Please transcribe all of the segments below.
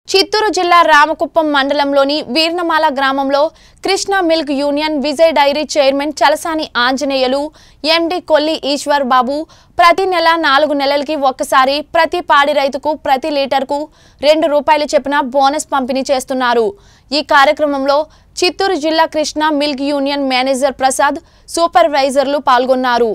చిత్తూరు జిల్లా రామకుప్పం మండలంలోని వీర్నమాల గ్రామంలో Krishna milk union Vijay dairy chairman Chalasani Anjaneyulu MD Kolli Eswar Babu ప్రతి నెల నాలుగు నెలలకి ఒక్కసారి ప్రతి పాడి రైతుకు ప్రతి లీటర్కు రెండు రూపాయలు చొప్పున బోనస్ పంపిణీ చేస్తున్నారు ఈ కార్యక్రమంలో చిత్తూరు జిల్లా Krishna milk union manager Prasad సూపర్వైజర్లు పాల్గొన్నారు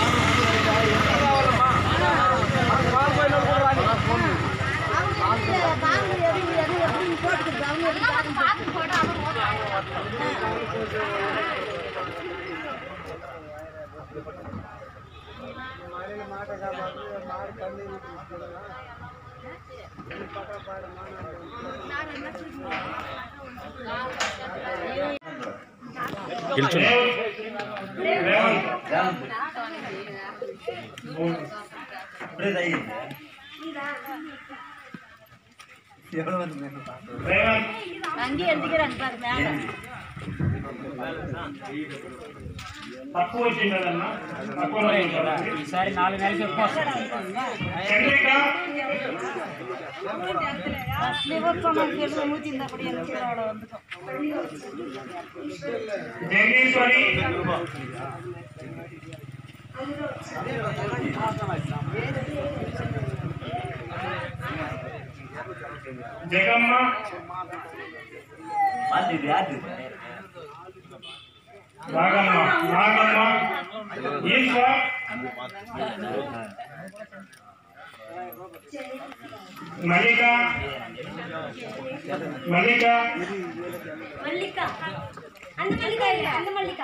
గెలుచున్నా అంగి ఎందుకు రంటారు మేడం తక్కువ వచ్చింది కదన్నా తక్కువ వచ్చింది ఈసారి నాలుగు నెలలు ఎక్కువ వస్తుంది చంద్రిక మూతిందప్పుడు ఎందుకు రావడం అందుకు జగదీశ్వరి జగమ్మ నాగమ్మ నాగమ్మ ఈశ్వర్ మల్లిక మల్లిక మల్లిక అంద మల్లిక అంద మల్లిక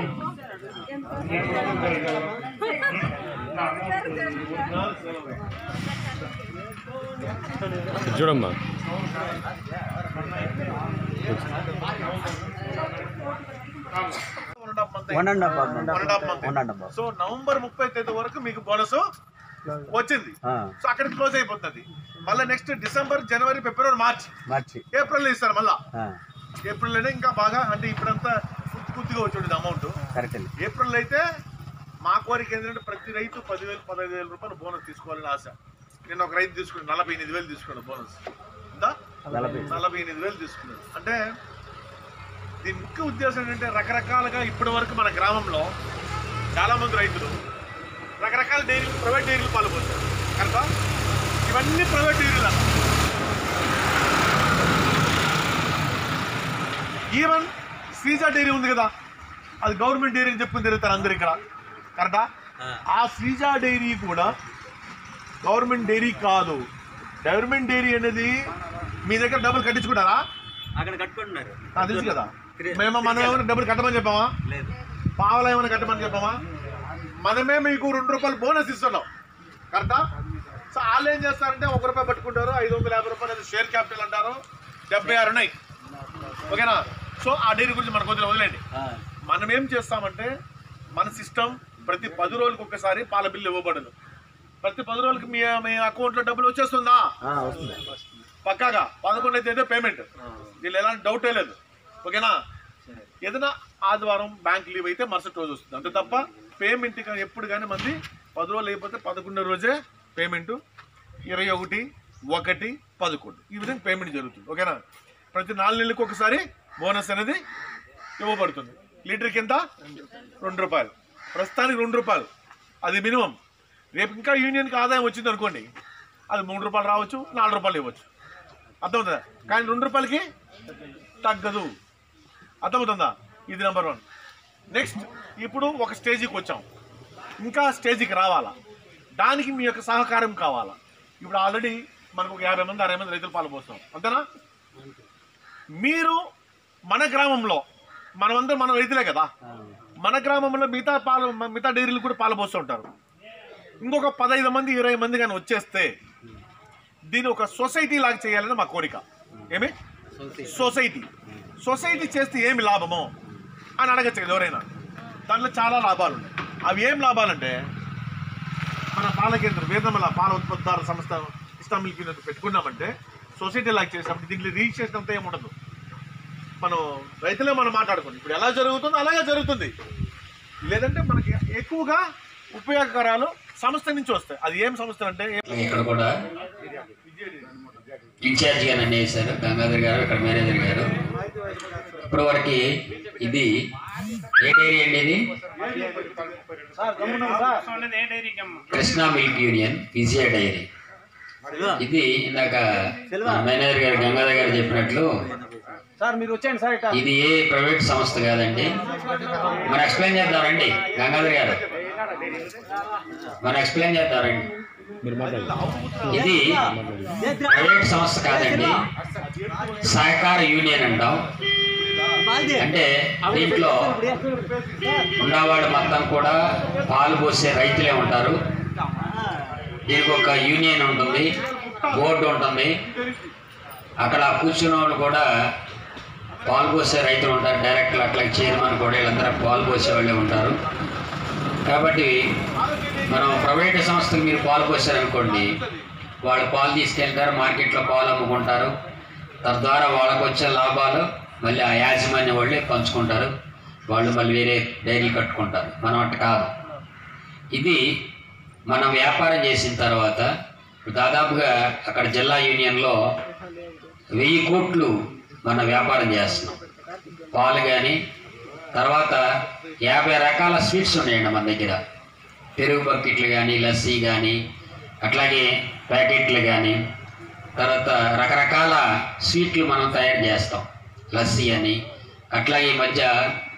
చూడమ్మా one and half one and half month one and half so November ముప్పై తేదీ వరకు మీకు బోనస్ వచ్చింది సో అక్కడ క్లోజ్ అయిపోతుంది మళ్ళీ నెక్స్ట్ డిసెంబర్ జనవరి ఫిబ్రవరి మార్చ్ మార్చి ఏప్రిల్ ఇస్తారు మళ్ళా ఆ, ఏప్రిల్ లోనే ఇంకా బాగా అంటే ఇప్పుడంతా కొద్ది కొద్దిగా వచ్చి అమౌంట్ కరెక్ట్ అండి ఏప్రిల్ అయితే మా కోరిక ఏంటంటే ప్రతి రైతు పదివేలు పదహైదు వేల రూపాయలు బోనస్ తీసుకోవాలని ఆశ నేను ఒక రైతు తీసుకున్నాను నలభై ఎనిమిది వేలు తీసుకున్నాను బోనస్ ఎంత నలభై నలభై ఎనిమిది వేలు తీసుకున్నాను అంటే దీని ముఖ్య ఉద్దేశం ఏంటంటే రకరకాలుగా ఇప్పటి వరకు మన గ్రామంలో చాలా మంది రైతులు రకరకాల డైరీలు ప్రైవేట్ డైరీలు పాల్గొంటారు కనుక ఇవన్నీ ప్రైవేట్ డైరీలు అన్న ఈవెన్ శ్రీజా డైరీ ఉంది కదా అది గవర్నమెంట్ డైరీ అని చెప్పుకుని తిరుగుతారు అందరు ఇక్కడ కరెక్టా ఆ శ్రీజా డైరీ కూడా గవర్నమెంట్ డైరీ కాదు గవర్నమెంట్ డైరీ అనేది మీ దగ్గర డబ్బులు కట్టించుకుంటారా అక్కడ కట్టుకుంటున్నారు నాకు తెలుసు కదా మేము మనం ఏమైనా డబ్బులు కట్టమని చెప్పామా లేదు పావలా ఏమైనా కట్టమని చెప్పామా మనమే మీకు రెండు రూపాయలు బోనస్ ఇస్తున్నాం కరెక్టా సో వాళ్ళు ఏం చేస్తారంటే ఒక రూపాయి పట్టుకుంటారు ఐదు వందల యాభై రూపాయలు అది షేర్ క్యాపిటల్ అంటారు డెబ్బై ఆరు ఉన్నాయి ఓకేనా సో ఆ డైరీ గురించి మనకు వదిలే వదిలేండి మనం ఏం చేస్తామంటే మన సిస్టమ్ ప్రతి పది రోజులకు ఒకసారి పాల బిల్లు ఇవ్వబడదు ప్రతి పది రోజులకి మీ మీ అకౌంట్లో డబ్బులు వచ్చేస్తుందా వస్తుంది పక్కాగా పదకొండు అయితే పేమెంట్ దీనిలో ఎలాంటి డౌటే లేదు ఓకేనా ఏదైనా ఆదివారం బ్యాంక్ లీవ్ అయితే మరుసటి రోజు వస్తుంది అంతే తప్ప పేమెంట్ కానీ ఎప్పుడు కానీ మంది పది రోజులు అయిపోతే పదకొండో రోజే పేమెంట్ ఇరవై ఒకటి ఒకటి పదకొండు ఈ విధంగా పేమెంట్ జరుగుతుంది ఓకేనా ప్రతి నాలుగు నెలలకు ఒకసారి బోనస్ అనేది ఇవ్వబడుతుంది లీటర్ కింద రెండు రూపాయలు ప్రస్తుతానికి రెండు రూపాయలు అది మినిమం రేపు ఇంకా యూనియన్కి ఆదాయం వచ్చింది అనుకోండి అది మూడు రూపాయలు రావచ్చు నాలుగు రూపాయలు ఇవ్వచ్చు అర్థమవుతుందా కానీ రెండు రూపాయలకి తగ్గదు అర్థమవుతుందా ఇది నెంబర్ వన్ నెక్స్ట్ ఇప్పుడు ఒక స్టేజ్కి వచ్చాం ఇంకా స్టేజ్కి రావాలా దానికి మీ యొక్క సహకారం కావాలా ఇప్పుడు ఆల్రెడీ మనకు ఒక యాభై మంది అరవై మంది రైతులు పాల్పోస్తాం అంతేనా మీరు మన గ్రామంలో మనమందరం మన రైతులే కదా మన గ్రామంలో మిగతా పాలు మిగతా డైరీలు కూడా పాలు ఉంటారు ఇంకొక పదహైదు మంది ఇరవై మంది కానీ వచ్చేస్తే దీన్ని ఒక సొసైటీ లాగా చేయాలని మా కోరిక ఏమి సొసైటీ సొసైటీ చేస్తే ఏమి లాభమో అని అడగచ్చు కదా ఎవరైనా దాంట్లో చాలా లాభాలు ఉన్నాయి అవి ఏం లాభాలంటే మన పాల కేంద్రం వేదమల పాల ఉత్పత్తిదారుల సంస్థ ఇష్టం మిల్క్ యూనిట్ పెట్టుకున్నామంటే సొసైటీ లాగా చేసినప్పుడు దీంట్లో రిజిస్ట్రేషన్ అంతా ఏమి ఉండదు మనం రైతులే మనం మాట్లాడుకోండి ఇప్పుడు ఎలా జరుగుతుందో అలాగే జరుగుతుంది లేదంటే మనకి ఎక్కువగా ఉపయోగకరాలు సంస్థ నుంచి వస్తాయి అది ఏం సంస్థ అంటే ఇక్కడ కూడా ఇన్ఛార్జిగా నన్ను వేశారు గంగాధర్ గారు ఇక్కడ మేనేజర్ గారు ఇప్పటి వరకు ఇది ఏ డైరీ అండి ఇది Krishna milk union Vijaya dairy ఇది ఇందాక మన మేనేజర్ గారు గంగాధర్ గారు చెప్పినట్లు సార్ మీరు వచ్చేయండి సార్ ఇట్లా ఇది ఏ ప్రైవేట్ సంస్థ కాదండి మనం ఎక్స్ప్లెయిన్ చేద్దామండి గంగాధర్ గారు మనం ఎక్స్ప్లెయిన్ చేద్దామండి మీరు మాట్లాడండి ఇది ప్రైవేట్ సంస్థ కాదండి సహకార యూనియన్ అంటాం అంటే దీంట్లో ఉన్నవాడు మొత్తం కూడా పాలు పోసే రైతులే ఉంటారు దీనికి ఒక యూనియన్ ఉంటుంది బోర్డు ఉంటుంది అక్కడ కూర్చున్న వాళ్ళు కూడా పాలు పోసే రైతులు ఉంటారు డైరెక్టర్ అట్లా చైర్మన్ కూడా వీళ్ళందరూ పాలు పోసే వాళ్ళే ఉంటారు కాబట్టి మనం ప్రైవేట్ సంస్థకు మీరు పాలు పోసారనుకోండి వాళ్ళు పాలు తీసుకెళ్తారు మార్కెట్లో పాలు అమ్ముకుంటారు తద్వారా వాళ్ళకు వచ్చే లాభాలు మళ్ళీ ఆ యాజమాన్య వాళ్ళే పంచుకుంటారు వాళ్ళు మళ్ళీ వేరే డైరీ కట్టుకుంటారు మనం అట్ట కాదు ఇది మనం వ్యాపారం చేసిన తర్వాత దాదాపుగా అక్కడ జిల్లా యూనియన్లో వెయ్యి కోట్లు మన వ్యాపారం చేస్తున్నాం పాలు కానీ తర్వాత యాభై రకాల స్వీట్స్ ఉన్నాయండి మన దగ్గర పెరుగు బకెట్లు కానీ లస్సీ కానీ అట్లాగే ప్యాకెట్లు కానీ తర్వాత రకరకాల స్వీట్లు మనం తయారు చేస్తాం లస్సీ అని అట్లాగే ఈ మధ్య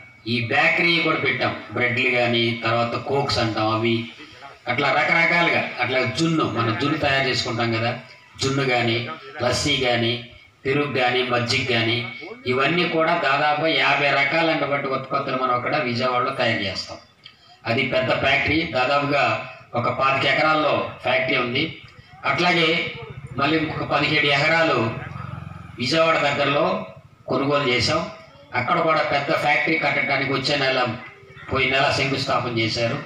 ఈ బేకరీ కూడా పెట్టాం బ్రెడ్లు కానీ తర్వాత కోక్స్ అంటాం అవి అట్లా రకరకాలుగా అట్లా జున్ను మనం జున్ను తయారు చేసుకుంటాం కదా జున్ను కానీ లస్సీ కానీ పెరుగు కానీ మజ్జిగ కానీ ఇవన్నీ కూడా దాదాపు యాభై రకాలైనటువంటి ఉత్పత్తులు మనం అక్కడ విజయవాడలో తయారు చేస్తాం అది పెద్ద ఫ్యాక్టరీ దాదాపుగా ఒక పాతిక ఎకరాల్లో ఫ్యాక్టరీ ఉంది అట్లాగే మళ్ళీ ఇంకొక పదిహేడు ఎకరాలు విజయవాడ దగ్గరలో కొనుగోలు చేశాం అక్కడ కూడా పెద్ద ఫ్యాక్టరీ కట్టడానికి వచ్చే నెల పోయిన నెల శంకుస్థాపన చేశారు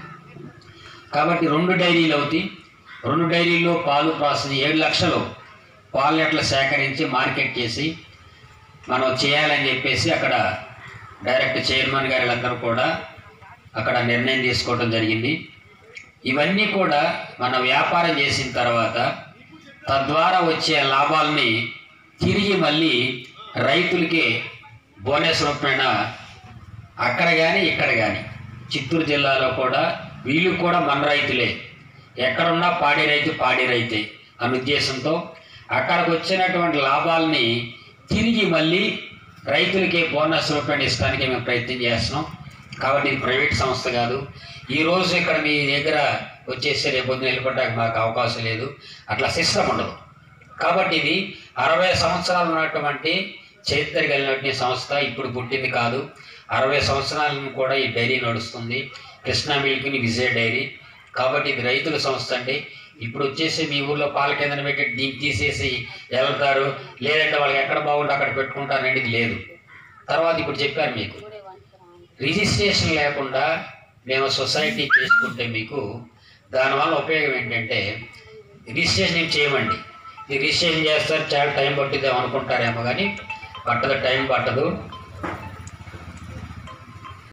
కాబట్టి రెండు డైరీలు అవుతాయి రెండు డైరీల్లో పాలు ప్రాసెస్ ఏడు లక్షలు పాలు ఎట్లా సేకరించి మార్కెట్ చేసి మనం చేయాలని చెప్పేసి అక్కడ డైరెక్ట్ చైర్మన్ గారు వీళ్ళందరూ కూడా అక్కడ నిర్ణయం తీసుకోవడం జరిగింది ఇవన్నీ కూడా మన వ్యాపారం చేసిన తర్వాత తద్వారా వచ్చే లాభాలని తిరిగి మళ్ళీ రైతులకి బోనస్ రూపేణ అక్కడ కానీ ఇక్కడ కానీ చిత్తూరు జిల్లాలో కూడా వీళ్ళు కూడా మన రైతులే ఎక్కడున్నా పాడి రైతు పాడి రైతే అనే ఉద్దేశంతో అక్కడికి వచ్చినటువంటి లాభాలని తిరిగి మళ్ళీ రైతులకి బోనస్ రూపాయలు ఇస్తానికి మేము ప్రయత్నం చేస్తున్నాం కాబట్టి ఇది ప్రైవేట్ సంస్థ కాదు ఈ రోజు ఇక్కడ మీ దగ్గర వచ్చేసి రేపు పొద్దున వెళ్ళిపోవడానికి మాకు అవకాశం లేదు అట్లా సిస్టమ్ ఉండదు కాబట్టి ఇది అరవై సంవత్సరాలు ఉన్నటువంటి చరిత్ర కలిగినటువంటి సంస్థ ఇప్పుడు పుట్టింది కాదు అరవై సంవత్సరాలను కూడా ఈ డైరీ నడుస్తుంది కృష్ణా మిల్క్ని విజయ్ డైరీ కాబట్టి ఇది రైతుల సంస్థ అండి ఇప్పుడు వచ్చేసి మీ ఊర్లో పాల కేంద్రం పెట్టి దీన్ని తీసేసి వెళ్తారు లేదంటే వాళ్ళకి ఎక్కడ బాగుంటే అక్కడ పెట్టుకుంటారండి ఇది లేదు తర్వాత ఇప్పుడు చెప్పారు మీకు రిజిస్ట్రేషన్ లేకుండా మేము సొసైటీ చేసుకుంటే మీకు దానివల్ల ఉపయోగం ఏంటంటే రిజిస్ట్రేషన్ ఏం చేయమండి ఈ రిజిస్ట్రేషన్ చేస్తారు చాలా టైం పట్టుద్దాం అనుకుంటారేమో కానీ పట్టదు టైం పట్టదు